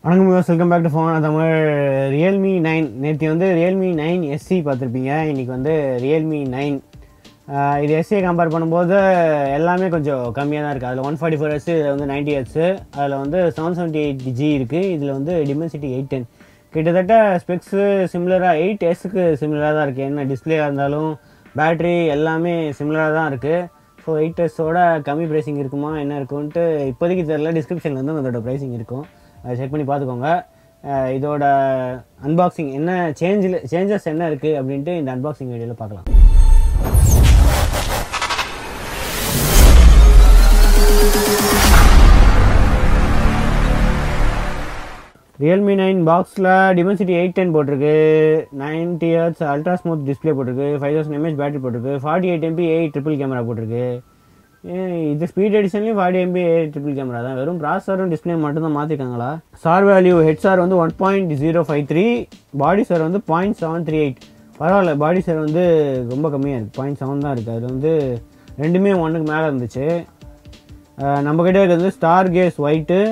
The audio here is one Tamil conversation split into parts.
வணக்கம் views welcome back to phone Tamil Realme nine நேற்று வந்து ரியல்மி நைன் எஸ்சி பார்த்துருப்பீங்க இன்றைக்கி வந்து ரியல்மி நைன் இது எஸ்சியை கம்பேர் பண்ணும்போது எல்லாமே கொஞ்சம் கம்மியாக தான் இருக்குது அதில் ஒன் ஃபார்ட்டி ஃபோர் எஸ் இதில் வந்து நைன்டி எஸ் அதில் வந்து செவன் செவன்ட்டி எயிட் ஜி இருக்குது இதில் வந்து டிமென்சிட்டி எயிட் டென் கிட்டத்தட்ட ஸ்பெக்ஸு சிமிலராக எயிட் எஸ்ஸுக்கு சிமிலராக தான் இருக்குது என்ன டிஸ்பிளேயாக இருந்தாலும் பேட்ரி எல்லாமே சிமிலராக தான் இருக்குது ஸோ எயிட் எஸ்ஸோட கம்மி ப்ரைஸிங் இருக்குமா என்ன இருக்குன்ட்டு இப்போதைக்கு தெரியல டிஸ்கிரிப்ஷனில் வந்து அதோட ப்ரைஸிங் இருக்கும் அதை செக் பண்ணி பார்த்துக்கோங்க அஹ் இதோட அன்பாக்சிங் என்ன சேஞ்சில் சேஞ்சஸ் என்ன இருக்குது அப்படின்ட்டு இந்த அன்பாக்சிங் வீடியோவில் பார்க்கலாம் ரியல்மி நைன் பாக்ஸில் டிமென்சிட்டி எயிட் டென் போட்டிருக்கு ninety hertz ultra smooth display போட்டிருக்கு ஃபைவ் தௌசண்ட் எம்ஏஹெச் பேட்டரி போட்டிருக்கு forty eight MP eight triple camera போட்டிருக்கு ஏன் இது ஸ்பீட் எடிஷன்லேயும் forty MP eight triple camera தான் வெறும் ப்ராசரும் டிஸ்பிளே மட்டும் தான் மாற்றிருக்காங்களா சார் வேல்யூ ஹெட் சார் வந்து one point zero five three body sir வந்து பாயிண்ட் செவன் த்ரீ எயிட் பரவாயில்ல பாடி சார் வந்து ரொம்ப கம்மியாக இருக்குது பாயிண்ட் செவன் தான் இருக்குது அது வந்து ரெண்டுமே ஒன்றுக்கு மேலே இருந்துச்சு அஹ் நம்ம கிட்ட இருக்கிறது ஸ்டார் கேஸ் ஒயிட்டு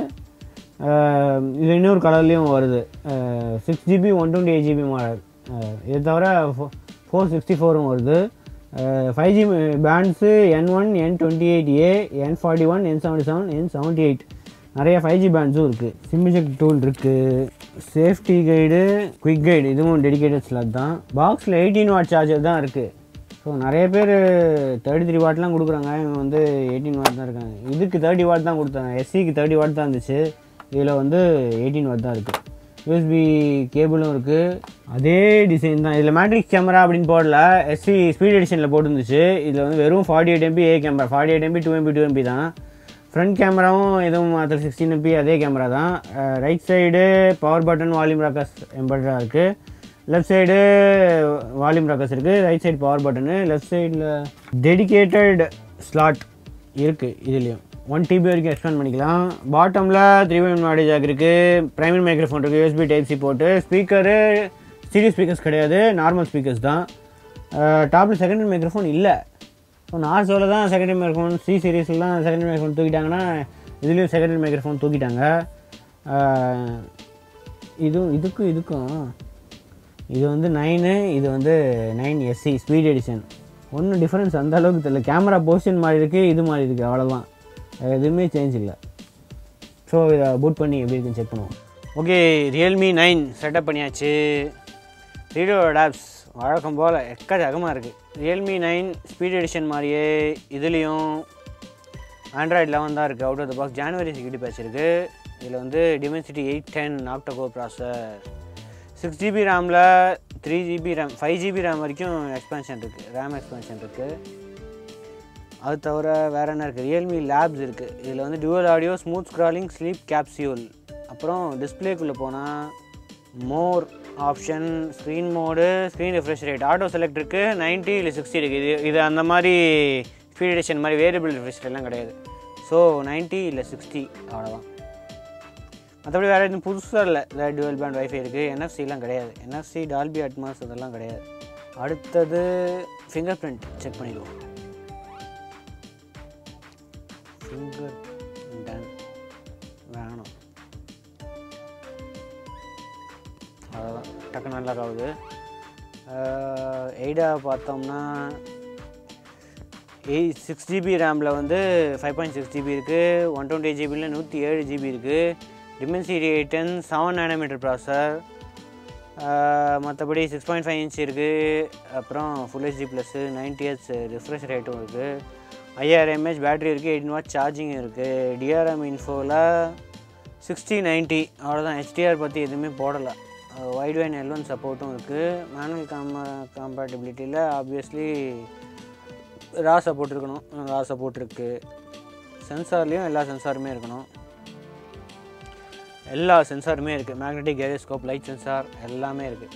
இது இன்னொரு கலர்லேயும் வருது six GB one twenty eight GB model இது தவிர ஃபோர் சிக்ஸ்டி ஃபோரும் வருது five G bands N one N twenty eight A N forty one N seventy seven N seventy eight நிறைய ஃபைவ் ஜி பேண்ட்ஸும் இருக்குது சிம்பிஜெக் டூல் இருக்குது சேஃப்டி கைடு குயிக் கைடு இதுவும் டெடிகேட்டட் ஸ்லாட் தான் பாக்ஸில் எயிட்டீன் வாட் சார்ஜர் தான் இருக்குது ஸோ நிறைய பேர் தேர்ட்டி த்ரீ வாட்லாம் கொடுக்குறாங்க இவங்க வந்து எயிட்டீன் வாட் தான் இருக்காங்க இதுக்கு தேர்ட்டி வாட் தான் கொடுத்தாங்க எஸ்சிக்கு தேர்ட்டி வாட் தான் இருந்துச்சு இதில் வந்து எயிட்டீன் வாட் தான் இருக்குது யூஎஸ்பி கேபிளும் இருக்குது அதே டிசைன் தான் இதில் மேட்ரிக்ஸ் கேமரா அப்படின்னு போடல எஸ்சி ஸ்பீட் எடிஷனில் போட்டுருந்துச்சு இதில் வந்து வெறும் forty eight MP A camera forty eight MP two MP two MP தான் ஃப்ரண்ட் கேமராவும் எதுவும் அதில் சிக்ஸ்டீன் எம்பி அதே கேமரா தான் right side power button volume rockers எம்பர்டாக இருக்குது லெஃப்ட் சைடு வால்யூம் ராக்கர்ஸ் இருக்குது right side power button left சைடில் டெடிகேட்டட் ஸ்லாட் இருக்குது இதுலேயும் ஒன் டிபி வரைக்கும் எக்ஸ்பேண்ட் பண்ணிக்கலாம் பாட்டமில் த்ரீ ஒன் மாடி ஜாக் இருக்குது ப்ரைமரி மைக்ரோஃபோன் இருக்குது யூஎஸ்பி டைப் சி போட்டு ஸ்பீக்கரு ஸ்டீரியோ ஸ்பீக்கர்ஸ் கிடையாது நார்மல் ஸ்பீக்கர்ஸ் தான் டாப்பில் செகண்டரி மைக்ரோஃபோன் இல்லை ஸோ நார்ஸோவில் தான் செகண்டரி மைக்ரோஃபோன் சி சீரீஸ்லாம் செகண்டரி மைக்ரோஃபோன் தூக்கிட்டாங்கன்னா இதுலேயும் செகண்டரி மைக்ரோஃபோன் தூக்கிட்டாங்க அஹ், இதுவும் இதுக்கும் இதுக்கும் இது வந்து நைனு இது வந்து நைன் எஸ்சி ஸ்பீட் எடிஷன் ஒன்றும் டிஃப்ரென்ஸ் அந்த அளவுக்கு தெரியல கேமரா பொசிஷன் மாதிரி இருக்குது இது மாதிரி இருக்குது அவ்வளோதான் வேறு எதுவுமே சேஞ்ச் இல்லை ஸோ இதை பூட் பண்ணி எப்படி இருக்குன்னு செக் பண்ணுவோம் ஓகே ரியல்மி நைன் செட்டப் பண்ணியாச்சு ரீடோட ஆப்ஸ் வழக்கம் போல் எக்கச்சக்கமாக இருக்குது ரியல்மி நைன் ஸ்பீட் எடிஷன் மாதிரியே இதுலேயும் ஆண்ட்ராய்டு லெவன் தான் இருக்குது out of the box January security patch இருக்குது இதில் வந்து Dimensity eight ten octa core processor six GB ரேமில் three GB RAM five GB RAM வரைக்கும் எக்ஸ்பென்ஷன் இருக்குது ரேம் எக்ஸ்பென்ஷன் இருக்குது அது தவிர வேறு என்ன இருக்குது ரியல்மி லேப்ஸ் இருக்குது இதில் வந்து dual audio smooth scrolling sleep capsule அப்புறம் டிஸ்பிளேக்குள்ளே போனால் more option screen mode screen refresh rate auto select இருக்குது நைன்ட்டி இல்லை சிக்ஸ்டி இருக்குது இது இது அந்த மாதிரி ஸ்பீட் எடிஷன் மாதிரி வேரியபிள் ரெஃப்ரெஷ் எல்லாம் கிடையாது ஸோ நைன்ட்டி இல்லை சிக்ஸ்டி அவ்வளோதான் மற்றபடி வேறு எதுவும் புதுசாக இல்லை வேறு டுவெல் பேண்ட் வைஃபை இருக்குது என்எஃப்சிலாம் கிடையாது என்எஃப்சி டால்பி அட்மாஸ் அதெல்லாம் கிடையாது அடுத்தது ஃபிங்கர் பிரிண்ட் செக் பண்ணிடுவோம் ஃபிங்கர் டன் வேணும் அவ்வளோதான் டக்கு நல்லா ஆகுது எய்டா பார்த்தோம்னா எயிட் சிக்ஸ் ஜிபி ரேமில் வந்து ஃபைவ் பாயிண்ட் சிக்ஸ் ஜிபி இருக்குது ஒன் டுவெண்ட்டி ஜிபியில் நூற்றி ஏழு ஜிபி இருக்குது டிமென்சிட்டி டென் செவன் நேனோமீட்டர் ப்ராசர் மற்றபடி சிக்ஸ் பாயிண்ட் ஃபைவ் இன்ச் இருக்குது அப்புறம் full HD plus ninety H refresh ரேட்டும் இருக்குது ஐயாயிரம் எம்ஏஹெச் பேட்டரி இருக்குது எயிட்டின் வாட் சார்ஜிங் இருக்குது டிஆர்எம் இன்ஃபோவில் சிக்ஸ்டி நைன்ட்டி அவ்வளோதான் ஹெச்டிஆர் பற்றி எதுவுமே போடலை வைட் வைன் எல் ஒன் சப்போர்ட்டும் இருக்குது மேனுவல் காம காம்பேட்டபிலிட்டியில் ஆப்வியஸ்லி ரா சப்போர்ட் இருக்கணும் ரா சப்போர்ட் இருக்குது சென்சார்லேயும் எல்லா சென்சாருமே இருக்கணும் எல்லா சென்சாருமே இருக்குது மேக்னெட்டிக் கேரியோஸ்கோப் லைட் சென்சார் எல்லாமே இருக்குது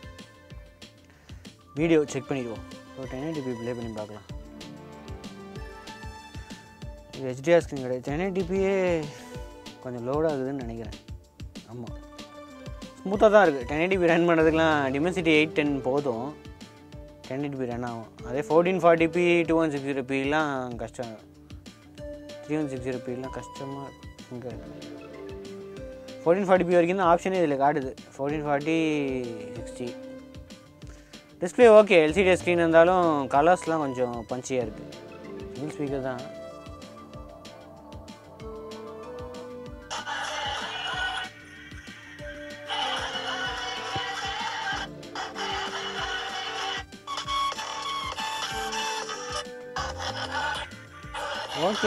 வீடியோ செக் பண்ணிடுவோம் ஸோ டென் எயிட்டிபி ப்ளே பண்ணி பார்க்கலாம் இது ஹெச்டிஆர் ஸ்க்ரீன் கிடையாது டென் எயிட்டிபியே கொஞ்சம் லோட் ஆகுதுன்னு நினைக்கிறேன் ஆமாம் ஸ்மூத்தாக தான் இருக்குது டென் எயிட்டிபி ரன் பண்ணுறதுக்குலாம் டிமென்சிட்டி எயிட் டென் போதும் டென் எயிட்டிபி ரன் ஆகும் அதே fourteen forty p two one six zero பிலாம் கஷ்டம் த்ரீ ஒன் சிக்ஸ் ஜீரோ பிலாம் கஷ்டமாக இங்கே ஃபோர்டீன் ஃபார்ட்டி பி வரைக்கும் தான் ஆப்ஷனே இதில் காட்டுது fourteen forty sixty display okay LCD screen இருந்தாலும் கலர்ஸ்லாம் கொஞ்சம் பஞ்சியாக இருக்குது சிங்கிள் ஸ்பீக்கர் தான் ஓகே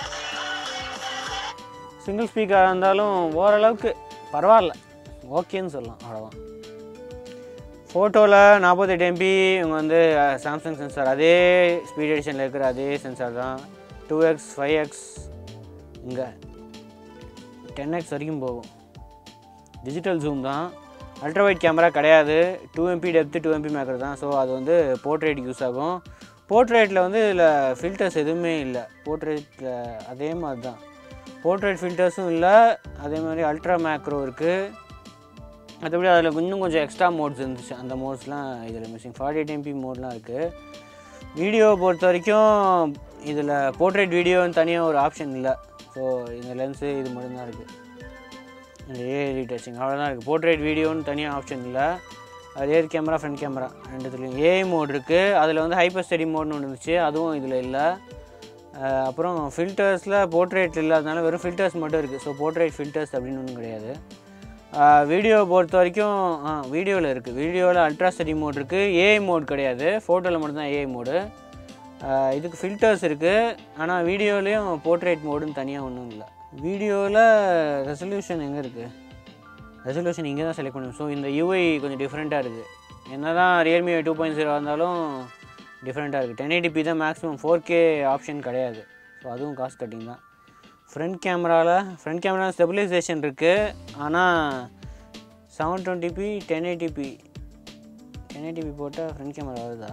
சிங்கிள் ஸ்பீக்கராக இருந்தாலும் ஓரளவுக்கு பரவாயில்ல ஓகேன்னு சொல்லலாம் அவ்வளோதான் ஃபோட்டோவில் நாற்பத்தெட்டு எம்பி இவங்க வந்து சாம்சங் சென்சார் அதே ஸ்பீட் எடிஷனில் இருக்கிற அதே சென்சார் தான் டூ எக்ஸ் ஃபைவ் எக்ஸ் இங்கே டென் எக்ஸ் வரைக்கும் போகும் டிஜிட்டல் ஜூம் தான் அல்ட்ரா வைட் கேமரா கிடையாது two MP depth two MP macro தான் ஸோ அது வந்து போர்ட்ரேட் யூஸ் ஆகும் போர்ட்ரேட்டில் வந்து இதில் ஃபில்டர்ஸ் எதுவுமே இல்லை போர்ட்ரேட்டில் அதே மாதிரி தான் போர்ட்ரேட் ஃபில்டர்ஸும் இல்லை அதே மாதிரி அல்ட்ரா மேக்ரோ இருக்குது மற்றபடி அதில் இன்னும் கொஞ்சம் எக்ஸ்ட்ரா மோட்ஸ் இருந்துச்சு அந்த மோட்ஸ்லாம் இதில் மிஸ்ஸிங் ஃபார்ட்டி எயிட் எம்பி மோட்லாம் இருக்குது வீடியோ பொறுத்த வரைக்கும் இதில் போர்ட்ரேட் வீடியோன்னு தனியாக ஒரு ஆப்ஷன் இல்லை ஸோ இந்த லென்ஸு இது மட்டும்தான் இருக்குது இந்த ஏஐ டச்சிங் அவ்வளோதான் இருக்குது போர்ட்ரேட் வீடியோன்னு தனியாக ஆப்ஷன் இல்லை அது ரியர் கேமரா ஃப்ரண்ட் கேமரா ரெண்டுத்துலேயும் ஏஐ மோட் இருக்குது அதில் வந்து ஹைப்பர் ஸ்டடி மோட்னு ஒன்று இருந்துச்சு அதுவும் இதில் இல்லை அஹ் அப்புறம் ஃபில்டர்ஸில் போர்ட்ரேட் இல்லாதனால வெறும் ஃபில்டர்ஸ் மட்டும் இருக்குது ஸோ போர்ட்ரேட் ஃபில்டர்ஸ் அப்படின்னு ஒன்றும் கிடையாது வீடியோ பொறுத்த வரைக்கும் ஆ வீடியோவில் இருக்குது வீடியோவில் அல்ட்ரா ஸ்டடி மோட் இருக்குது ஏஐ மோட் கிடையாது ஃபோட்டோவில் மட்டும்தான் ஏஐ மோடு இதுக்கு ஃபில்டர்ஸ் இருக்குது ஆனால் வீடியோலேயும் போர்ட்ரேட் மோடுன்னு தனியாக ஒன்றும் இல்லை வீடியோவில் ரெசல்யூஷன் எங்கே இருக்குது ரெசல்யூஷன் இங்கே தான் செலக்ட் பண்ணும் ஸோ இந்த யூஐ கொஞ்சம் டிஃப்ரெண்ட்டாக இருக்குது என்ன தான் ரியல்மி டூ பாயிண்ட் ஜீரோ இருந்தாலும் டிஃப்ரெண்ட்டாக இருக்குது டென் எயிட்டிபி தான் மேக்ஸிமம் ஃபோர் கே ஆப்ஷன் கிடையாது ஸோ அதுவும் காஸ்ட் கட்டிங் தான் ஃப்ரண்ட் கேமராவில் ஃப்ரண்ட் கேமரா ஸ்டெபிலைசேஷன் இருக்குது ஆனால் seven twenty p ten eighty p ten eighty p போட்டால் ஃப்ரண்ட் கேமரா வருதா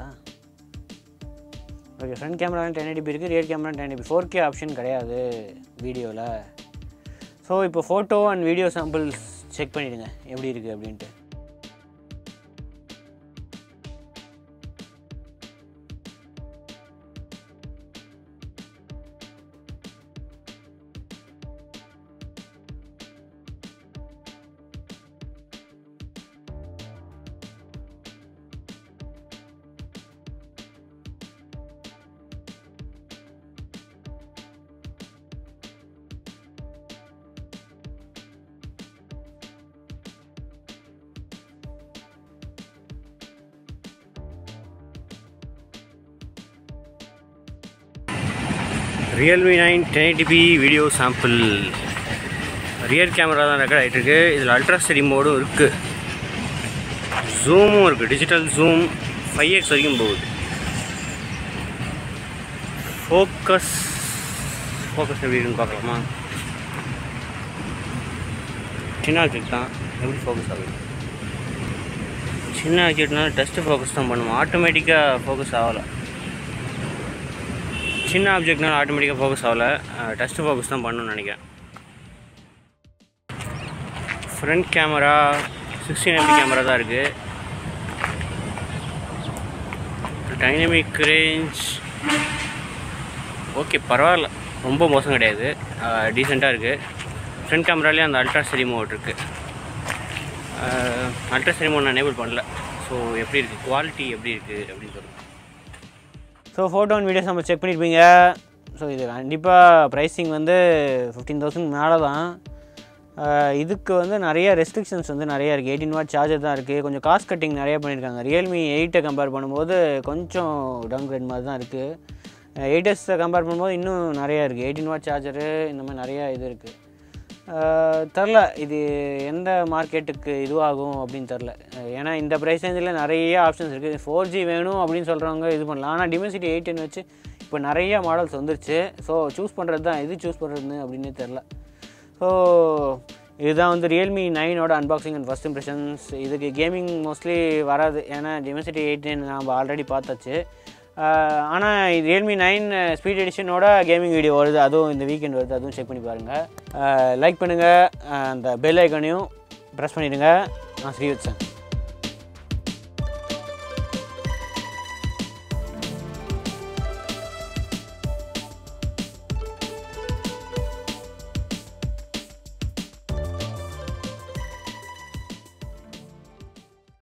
okay front camera ten eighty p இருக்குது rear camera ten eighty four K option கிடையாது வீடியோவில் ஸோ இப்போ photo and video samples check பண்ணிவிடுங்க எப்படி இருக்குது அப்படின்ட்டு Realme nine ten eighty p video sample rear camera தான் ரெக்கார்ட் ஆகிட்டுருக்கு இதில் அல்ட்ரா ஸ்டடி மோடும் இருக்குது ஜூமும் இருக்குது டிஜிட்டல் ஜூம் ஃபைவ் எக்ஸ் வரைக்கும் போகுது ஃபோக்கஸ் ஃபோக்கஸ் எப்படி இருக்குன்னு பார்க்கலாமா சின்ன ஆப்ஜெக்ட் தான் எப்படி ஃபோக்கஸ் ஆகுது சின்ன ஆப்ஜெக்ட்னால டெஸ்ட்டு ஃபோக்கஸ் தான் பண்ணுவோம் ஆட்டோமேட்டிக்காக ஃபோக்கஸ் ஆகலை சின்ன ஆப்ஜெக்ட்னால ஆட்டோமேட்டிக்காக ஃபோக்கஸ் ஆகலை டெஸ்ட்டு ஃபோக்கஸ் தான் பண்ணணும்னு நினைக்கிறேன் front camera sixteen MP camera தான் இருக்குது டைனமிக் ரேஞ்ச் ஓகே பரவாயில்ல ரொம்ப மோசம் கிடையாது டீசெண்டாக இருக்குது ஃப்ரண்ட் கேமராலேயே அந்த அல்ட்ரா ஸ்டெடி மோட் இருக்குது அல்ட்ரா ஸ்டெடி மோட் நான் எனேபிள் பண்ணல ஸோ எப்படி இருக்குது குவாலிட்டி எப்படி இருக்குது அப்படின்னு சொல்லுங்கள் ஸோ ஃபோட்டோ அண்ட் வீடியோஸ் நம்ம செக் பண்ணியிருப்பீங்க ஸோ இது கண்டிப்பாக ப்ரைஸிங் வந்து ஃபிஃப்டீன் தௌசண்ட் மேலே தான் ஆஹ் இதுக்கு வந்து நிறைய ரெஸ்ட்ரிக்ஷன்ஸ் வந்து நிறைய இருக்குது எயிட்டின் வாட் சார்ஜர் தான் இருக்குது கொஞ்சம் காஸ்ட் கட்டிங் நிறைய பண்ணியிருக்காங்க ரியல்மி எயிட்டை கம்பேர் பண்ணும்போது கொஞ்சம் டவுன் கிரேட் மாதிரி தான் இருக்குது எயிட் எஸ்ஸை கம்பேர் பண்ணும்போது இன்னும் நிறையா இருக்குது எயிட்டின் வாட் சார்ஜரு இந்த மாதிரி நிறையா இது இருக்குது தெரில இது எந்த மார்க்கெட்டுக்கு இதுவாகும் அப்படின்னு தெரில ஏன்னா இந்த ப்ரைஸ் ரேஞ்சில் நிறைய ஆப்ஷன்ஸ் இருக்குது ஃபோர் ஜி வேணும் அப்படின்னு சொல்கிறவங்க இது பண்ணலாம் ஆனால் டிமென்சிட்டி எயிட்டின் வச்சு இப்போ நிறைய மாடல்ஸ் வந்துருச்சு ஸோ சூஸ் பண்ணுறது தான் எது சூஸ் பண்ணுறதுன்னு அப்படின்னு தெரில ஸோ இதுதான் வந்து ரியல்மி நைனோட அன்பாக்சிங் அண்ட் ஃபஸ்ட் இம்ப்ரெஷன்ஸ் இதுக்கு கேமிங் மோஸ்ட்லி வராது ஏன்னா டிமென்சிட்டி எயிட்டின் நம்ம ஆல்ரெடி பார்த்தாச்சு ஆனால் ரியல்மி நைன் ஸ்பீட் எடிஷனோட கேமிங் வீடியோ வருது அதுவும் இந்த வீக்கெண்ட் வருது அதுவும் செக் பண்ணி பாருங்கள் லைக் பண்ணுங்கள் அந்த பெல் ஐக்கனையும் ப்ரெஸ் பண்ணிவிடுங்க நான் ஸ்ரீவத்சன்